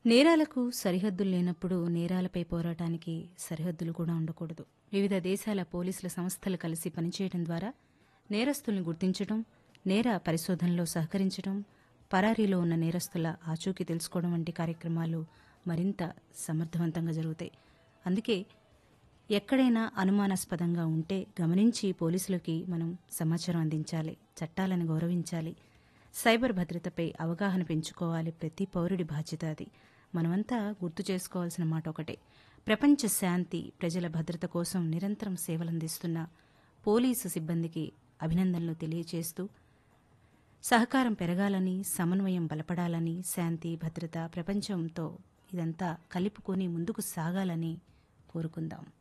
నేరాలకు సరిహద్దులు లేనప్పుడు నేరాలపై పోరాటానికి సరిహద్దులు కూడా ఉండకూడదు వివిధ దేశాల పోలీసుల సంస్థలు కలిసి పనిచేయడం ద్వారా నేరస్తుల్ని గుర్తించడం నేర పరిశోధనలో సహకరించడం పరారీలో ఉన్న నేరస్తుల ఆచూకీ తెలుసుకోవడం వంటి కార్యక్రమాలు మరింత సమర్థవంతంగా జరుగుతాయి అందుకే ఎక్కడైనా అనుమానాస్పదంగా ఉంటే గమనించి పోలీసులకి మనం సమాచారం అందించాలి చట్టాలను గౌరవించాలి సైబర్ భద్రతపై అవగాహన పెంచుకోవాలి ప్రతి పౌరుడి బాధ్యత అది మనమంతా గుర్తు చేసుకోవాల్సిన మాట ఒకటే ప్రపంచ శాంతి ప్రజల భద్రత కోసం నిరంతరం సేవలందిస్తున్న పోలీసు సిబ్బందికి అభినందనలు తెలియజేస్తూ సహకారం పెరగాలని సమన్వయం బలపడాలని శాంతి భద్రత ప్రపంచంతో ఇదంతా కలుపుకొని ముందుకు సాగాలని కోరుకుందాం